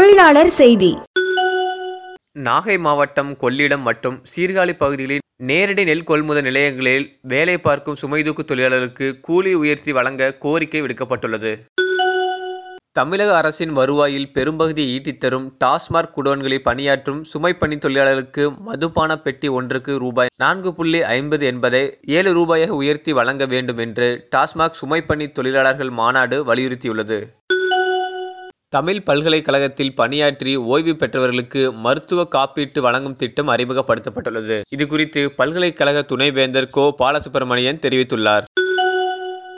தொழிலாளர் செய்தி நாகை மாவட்டம் கொள்ளிடம் மற்றும் சீர்காழி பகுதிகளில் நேரடி நெல் கொள்முதல் நிலையங்களில் வேலை பார்க்கும் சுமைதூக்கு தொழிலாளருக்கு கூலி உயர்த்தி வழங்க கோரிக்கை விடுக்கப்பட்டுள்ளது தமிழக அரசின் வருவாயில் பெரும்பகுதியை ஈட்டித் தரும் டாஸ்மாக் குடோன்களில் பணியாற்றும் சுமைப்பணி தொழிலாளருக்கு மதுபான பெட்டி ஒன்றுக்கு ரூபாய் நான்கு புள்ளி ஐம்பது என்பதை ஏழு ரூபாயாக உயர்த்தி வழங்க வேண்டும் என்று டாஸ்மாக் சுமைப்பணி தொழிலாளர்கள் மாநாடு வலியுறுத்தியுள்ளது தமிழ் பல்கலைக்கழகத்தில் பணியாற்றி ஓய்வு பெற்றவர்களுக்கு மருத்துவ காப்பீட்டு வழங்கும் திட்டம் அறிமுகப்படுத்தப்பட்டுள்ளது இது குறித்து பல்கலைக்கழக துணைவேந்தர் கோ பாலசுப்ரமணியன் தெரிவித்துள்ளார்